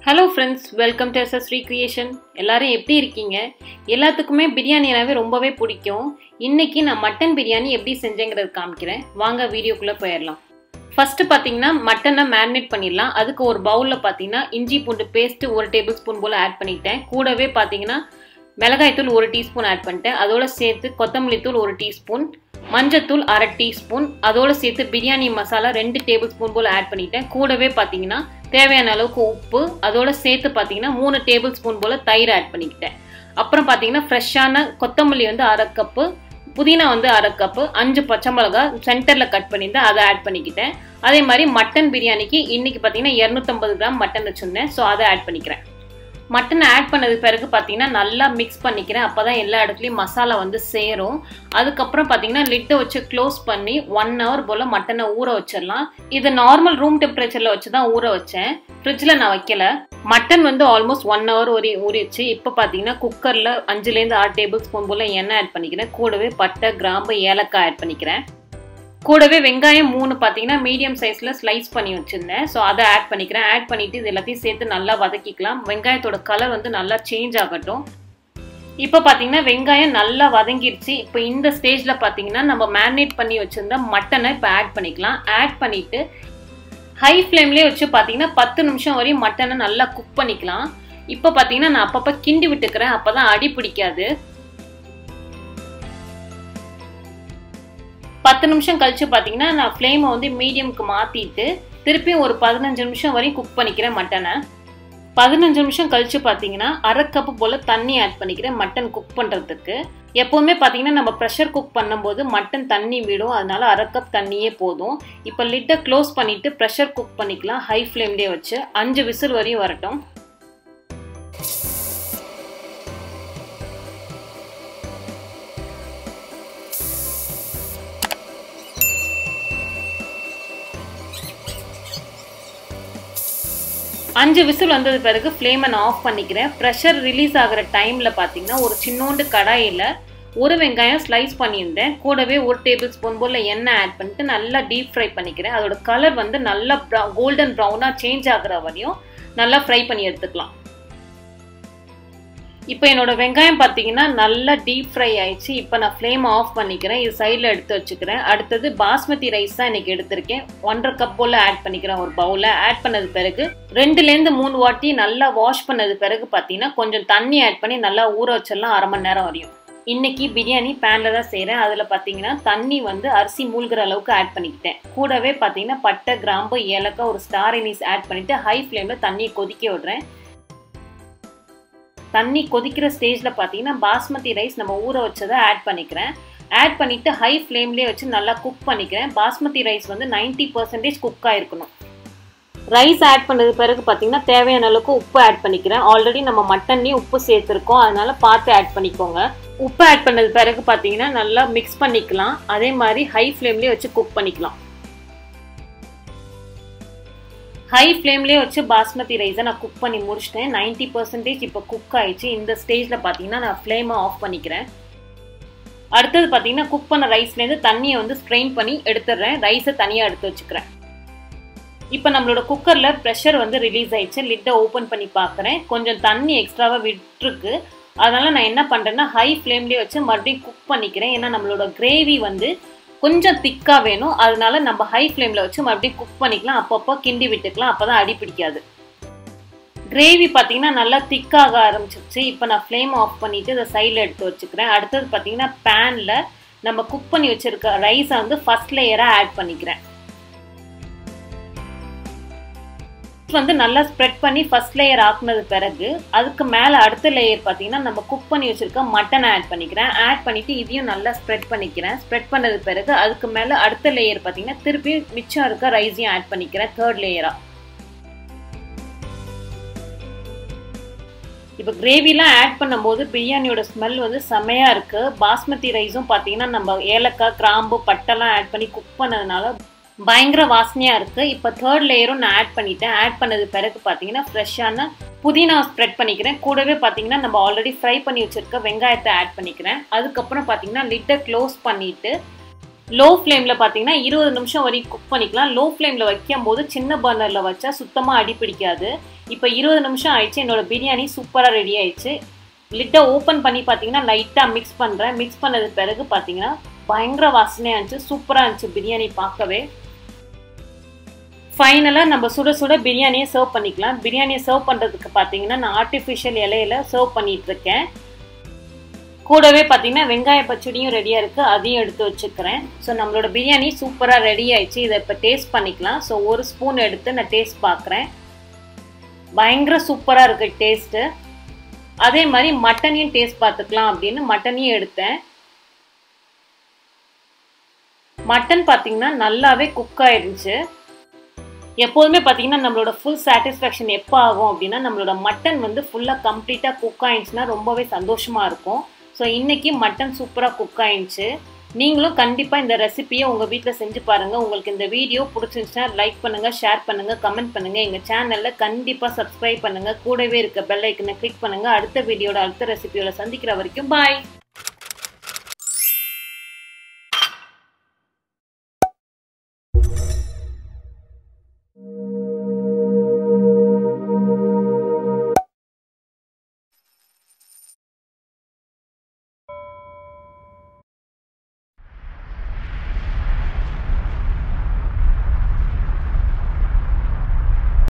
hello friends welcome to SS recreation எல்லாரும் எப்படி இருக்கீங்க எல்லாத்துக்குமே பிரியாணினாவே ரொம்பவே பிடிக்கும் இன்னைக்கு நான் மட்டன் பிரியாணி எப்படி செஞ்சேங்கிறது காமிக்கிறேன் வாங்க வீடியோக்குள்ளே போயிடலாம் ஃபர்ஸ்ட் பார்த்தீங்கன்னா மட்டனை மேரினேட் பண்ணிடலாம் அதுக்கு ஒரு பவுலில் பார்த்தீங்கன்னா இஞ்சி பூண்டு பேஸ்ட்டு ஒரு டேபிள் ஸ்பூன் போல் ஆட் பண்ணிட்டேன் கூடவே பார்த்தீங்கன்னா மிளகாய்த்தூள் ஒரு டீஸ்பூன் ஆட் பண்ணிட்டேன் அதோட சேர்த்து கொத்தமல்லி தூள் ஒரு டீஸ்பூன் மஞ்சத்தூள் அரை டீஸ்பூன் அதோட சேர்த்து பிரியாணி மசாலா ரெண்டு டேபிள் ஸ்பூன் போல் ஆட் பண்ணிட்டேன் கூடவே பார்த்தீங்கன்னா தேவையான அளவுக்கு உப்பு அதோட சேர்த்து பார்த்தீங்கன்னா மூணு டேபிள் ஸ்பூன் போல் தயிர் ஆட் பண்ணிக்கிட்டேன் அப்புறம் பார்த்தீங்கன்னா ஃப்ரெஷ்ஷான கொத்தமல்லி வந்து அரை கப்பு புதினா வந்து அரை கப்பு அஞ்சு பச்சை மிளகா சென்டரில் கட் பண்ணியிருந்தேன் அதை ஆட் பண்ணிக்கிட்டேன் அதே மாதிரி மட்டன் பிரியாணிக்கு இன்னைக்கு பார்த்தீங்கன்னா இரநூத்தம்பது கிராம் மட்டன் வச்சுருந்தேன் ஸோ அதை ஆட் பண்ணிக்கிறேன் மட்டன் ஆட் பண்ணது பிறகு பார்த்தீங்கன்னா நல்லா மிக்ஸ் பண்ணிக்கிறேன் அப்போ தான் எல்லா இடத்துலையும் மசாலா வந்து சேரும் அதுக்கப்புறம் பார்த்தீங்கன்னா லிட்டை வச்சு க்ளோஸ் பண்ணி ஒன் ஹவர் போல் மட்டனை ஊற வச்சிடலாம் இது நார்மல் ரூம் டெம்பரேச்சரில் வச்சு தான் ஊற வச்சேன் ஃப்ரிட்ஜில் நான் வைக்கல மட்டன் வந்து ஆல்மோஸ்ட் ஒன் ஹவர் ஒரு ஊறிச்சு இப்போ பார்த்தீங்கன்னா குக்கரில் அஞ்சுலேருந்து ஆறு டேபிள் ஸ்பூன் போல் எண்ணெய் ஆட் பண்ணிக்கிறேன் கூடவே பட்டை கிராம்பு ஏலக்காய் ஆட் பண்ணிக்கிறேன் கூடவே வெங்காயம் மூணு பார்த்தீங்கன்னா மீடியம் சைஸில் ஸ்லைஸ் பண்ணி வச்சுருந்தேன் ஸோ அதை ஆட் பண்ணிக்கிறேன் ஆட் பண்ணிவிட்டு இது எல்லாத்தையும் சேர்த்து நல்லா வதக்கிக்கலாம் வெங்காயத்தோட கலர் வந்து நல்லா சேஞ்ச் ஆகட்டும் இப்போ பார்த்தீங்கன்னா வெங்காயம் நல்லா வதங்கிருச்சு இப்போ இந்த ஸ்டேஜில் பார்த்தீங்கன்னா நம்ம மேரினேட் பண்ணி வச்சுருந்த மட்டனை இப்போ ஆட் பண்ணிக்கலாம் ஆட் பண்ணிவிட்டு ஹை ஃப்ளேம்லேயே வச்சு பார்த்தீங்கன்னா பத்து நிமிஷம் வரையும் மட்டனை நல்லா குக் பண்ணிக்கலாம் இப்போ பார்த்தீங்கன்னா நான் அப்பப்போ கிண்டி விட்டுக்கிறேன் அப்போ தான் அடி பிடிக்காது பத்து நிமிஷம் கழிச்சு பார்த்தீங்கன்னா நான் ஃப்ளேமை வந்து மீடியம்க்கு மாற்றிட்டு திருப்பியும் ஒரு பதினஞ்சு நிமிஷம் வரையும் குக் பண்ணிக்கிறேன் மட்டனை பதினஞ்சு நிமிஷம் கழிச்சு பார்த்தீங்கன்னா அரை கப்பு போல் தண்ணி ஆட் பண்ணிக்கிறேன் மட்டன் குக் பண்ணுறதுக்கு எப்போவுமே பார்த்தீங்கன்னா நம்ம ப்ரெஷர் குக் பண்ணும்போது மட்டன் தண்ணி விடும் அதனால அரை கப் தண்ணியே போதும் இப்போ லிட்டை க்ளோஸ் பண்ணிவிட்டு ப்ரெஷர் குக் பண்ணிக்கலாம் ஹை ஃப்ளேம்லேயே வச்சு அஞ்சு விசில் வரையும் வரட்டும் அஞ்சு விசில் வந்தது பிறகு ஃப்ளேமை நான் ஆஃப் பண்ணிக்கிறேன் ப்ரெஷர் ரிலீஸ் ஆகிற டைமில் பார்த்தீங்கன்னா ஒரு சின்னோண்டு கடாயில் ஒரு வெங்காயம் ஸ்லைஸ் பண்ணியிருந்தேன் கூடவே ஒரு டேபிள் ஸ்பூன் போல் எண்ணெய் ஆட் பண்ணிட்டு நல்லா டீப் ஃப்ரை பண்ணிக்கிறேன் அதோட கலர் வந்து நல்லா ப்ரௌ கோல்டன் ப்ரௌனாக சேஞ்ச் ஆகிற வரையும் நல்லா ஃப்ரை பண்ணி எடுத்துக்கலாம் இப்போ என்னோட வெங்காயம் பார்த்தீங்கன்னா நல்லா டீப் ஃப்ரை ஆயிடுச்சு இப்போ நான் ஃப்ளேம் ஆஃப் பண்ணிக்கிறேன் இது சைடில் எடுத்து வச்சுக்கிறேன் அடுத்தது பாஸ்மதி ரைஸ் தான் இன்னைக்கு எடுத்திருக்கேன் ஒன்றரை கப் போல் ஆட் பண்ணிக்கிறேன் ஒரு பவுலில் ஆட் பண்ணது பிறகு ரெண்டுலேருந்து மூணு வாட்டி நல்லா வாஷ் பண்ணது பிறகு பார்த்தீங்கன்னா கொஞ்சம் தண்ணி ஆட் பண்ணி நல்லா ஊற வச்சிடலாம் அரை மணி நேரம் வரையும் இன்னைக்கு பிரியாணி பேனில் தான் செய்கிறேன் அதில் பார்த்தீங்கன்னா தண்ணி வந்து அரிசி மூழ்கிற அளவுக்கு ஆட் பண்ணிக்கிட்டேன் கூடவே பார்த்தீங்கன்னா பட்டை கிராம்பு ஏலக்காய் ஒரு ஸ்டார் இனிஸ் ஆட் பண்ணிவிட்டு ஹை ஃப்ளேமில் தண்ணியை கொதிக்க விடுறேன் தண்ணி கொதிக்கிற ஸ்டேஜில் பார்த்தீங்கன்னா பாஸ்மதி ரைஸ் நம்ம ஊற வச்சதை ஆட் பண்ணிக்கிறேன் ஆட் பண்ணிவிட்டு ஹை ஃப்ளேம்லேயே வச்சு நல்லா குக் பண்ணிக்கிறேன் பாஸ்மதி ரைஸ் வந்து நைன்ட்டி பர்சன்டேஜ் குக் ஆகிருக்கணும் ரைஸ் ஆட் பண்ணது பிறகு பார்த்தீங்கன்னா தேவையான அளவுக்கு உப்பு ஆட் பண்ணிக்கிறேன் ஆல்ரெடி நம்ம மட்டன்லேயும் உப்பு சேர்த்துருக்கோம் அதனால பார்த்து ஆட் பண்ணிக்கோங்க உப்பு ஆட் பண்ணது பிறகு பார்த்தீங்கன்னா நல்லா மிக்ஸ் பண்ணிக்கலாம் அதே மாதிரி ஹை ஃப்ளேம்லேயே வச்சு குக் பண்ணிக்கலாம் ஹை ஃப்ளேம்லேயே வச்சு பாஸ்மதி ரைஸை நான் குக் பண்ணி முடிச்சிட்டேன் நைன்ட்டி பர்சன்டேஜ் இப்போ குக் ஆயிடுச்சு இந்த ஸ்டேஜில் பார்த்தீங்கன்னா நான் ஃப்ளேமை ஆஃப் பண்ணிக்கிறேன் அடுத்தது பார்த்தீங்கன்னா குக் பண்ண ரைஸ்லேருந்து தண்ணியை வந்து ஸ்ட்ரெயின் பண்ணி எடுத்துடுறேன் ரைஸை தனியாக எடுத்து வச்சுக்கிறேன் இப்போ நம்மளோட குக்கரில் ப்ரெஷர் வந்து ரிலீஸ் ஆயிடுச்சு லிட்டை ஓப்பன் பண்ணி பார்க்குறேன் கொஞ்சம் தண்ணி எக்ஸ்ட்ராவாக விட்டுருக்கு அதனால் நான் என்ன பண்ணுறேன்னா ஹை ஃப்ளேம்லேயே வச்சு மறுபடியும் குக் பண்ணிக்கிறேன் ஏன்னா நம்மளோட கிரேவி வந்து கொஞ்சம் திக்காக வேணும் அதனால நம்ம ஹை ஃப்ளேமில் வச்சு மறுபடியும் குக் பண்ணிக்கலாம் அப்பப்போ கிண்டி விட்டுக்கலாம் அப்போ தான் அடி பிடிக்காது கிரேவி பார்த்தீங்கன்னா நல்லா திக்காக ஆரம்பிச்சிருச்சு இப்போ நான் ஃப்ளேம் ஆஃப் பண்ணிவிட்டு இதை சைடில் எடுத்து வச்சுக்கிறேன் அடுத்தது பார்த்தீங்கன்னா பேனில் நம்ம குக் பண்ணி வச்சுருக்க ரைஸை வந்து ஃபஸ்ட் லேயராக ஆட் பண்ணிக்கிறேன் வந்து நல்லா ஸ்ப்ரெட் பண்ணி ஃபர்ஸ்ட் லேயர் ஆக்குனது பிறகு அதுக்கு மேலே அடுத்த லேயர் பார்த்தீங்கன்னா நம்ம குக் பண்ணி வச்சுருக்க மட்டனை ஆட் பண்ணிக்கிறேன் ஆட் பண்ணிவிட்டு இதையும் நல்லா ஸ்ப்ரெட் பண்ணிக்கிறேன் ஸ்ப்ரெட் பண்ணது பிறகு அதுக்கு மேலே அடுத்த லேயர் பார்த்தீங்கன்னா திருப்பி மிச்சம் இருக்க ரைஸையும் ஆட் பண்ணிக்கிறேன் தேர்ட் லேயராக இப்போ கிரேவிலாம் ஆட் பண்ணும்போது பிரியாணியோட ஸ்மெல் வந்து செமையாக இருக்குது பாஸ்மதி ரைஸும் பார்த்தீங்கன்னா நம்ம ஏலக்காய் கிராம்பு பட்டெல்லாம் ஆட் பண்ணி குக் பண்ணதுனால பயங்கர வாசனையாக இருக்குது இப்போ தேர்ட் லேயரும் நான் ஆட் பண்ணிட்டேன் ஆட் பண்ணது பிறகு பார்த்தீங்கன்னா ஃப்ரெஷ்ஷான புதினா ஸ்ப்ரெட் பண்ணிக்கிறேன் கூடவே பார்த்தீங்கன்னா நம்ம ஆல்ரெடி ஃப்ரை பண்ணி வச்சுருக்க வெங்காயத்தை ஆட் பண்ணிக்கிறேன் அதுக்கப்புறம் பார்த்தீங்கன்னா லிட்டை க்ளோஸ் பண்ணிவிட்டு லோ ஃப்ளேமில் பார்த்தீங்கன்னா இருபது நிமிஷம் வரைக்கும் குக் பண்ணிக்கலாம் லோ ஃப்ளேமில் வைக்கும் போது சின்ன பர்னரில் வச்சா சுத்தமாக அடி பிடிக்காது இப்போ இருபது நிமிஷம் ஆயிடுச்சு என்னோட பிரியாணி சூப்பராக ரெடி ஆயிடுச்சு லிட்டை ஓப்பன் பண்ணி பார்த்தீங்கன்னா லைட்டாக மிக்ஸ் பண்ணுறேன் மிக்ஸ் பண்ணது பிறகு பார்த்தீங்கன்னா பயங்கர வாசனையாக இருந்துச்சு சூப்பராக இருந்துச்சு பிரியாணி பார்க்கவே ஃபைனலாக நம்ம சுட சுட பிரியாணியை சர்வ் பண்ணிக்கலாம் பிரியாணியை சர்வ் பண்ணுறதுக்கு பார்த்தீங்கன்னா நான் ஆர்டிஃபிஷியல் இலையில சர்வ் பண்ணிட்டு இருக்கேன் கூடவே பார்த்தீங்கன்னா வெங்காய பச்சடியும் ரெடியாக இருக்குது அதையும் எடுத்து வச்சுக்கிறேன் ஸோ நம்மளோட பிரியாணி சூப்பராக ரெடி ஆயிடுச்சு இதை இப்போ டேஸ்ட் பண்ணிக்கலாம் ஸோ ஒரு ஸ்பூன் எடுத்து நான் டேஸ்ட் பார்க்குறேன் பயங்கர சூப்பராக இருக்குது டேஸ்ட்டு அதே மாதிரி மட்டனையும் டேஸ்ட் பார்த்துக்கலாம் அப்படின்னு மட்டனையும் எடுத்தேன் மட்டன் பார்த்தீங்கன்னா நல்லாவே குக் ஆயிடுச்சு எப்போதுமே பார்த்தீங்கன்னா நம்மளோட ஃபுல் சாட்டிஸ்ஃபேக்ஷன் எப்போ ஆகும் அப்படின்னா நம்மளோட மட்டன் வந்து ஃபுல்லாக கம்ப்ளீட்டாக குக் ஆயிடுச்சுன்னா ரொம்பவே சந்தோஷமாக இருக்கும் ஸோ இன்றைக்கி மட்டன் சூப்பராக குக் ஆயிடுச்சு நீங்களும் கண்டிப்பாக இந்த ரெசிபியை உங்கள் வீட்டில் செஞ்சு பாருங்கள் உங்களுக்கு இந்த வீடியோ பிடிச்சிருந்துச்சுன்னா லைக் பண்ணுங்கள் ஷேர் பண்ணுங்கள் கமெண்ட் பண்ணுங்கள் எங்கள் சேனலில் கண்டிப்பாக சப்ஸ்கிரைப் பண்ணுங்கள் கூடவே இருக்க பெல் ஐக்கனை கிளிக் பண்ணுங்கள் அடுத்த வீடியோட அடுத்த ரெசிபியோட சந்திக்கிற வரைக்கும் பாய்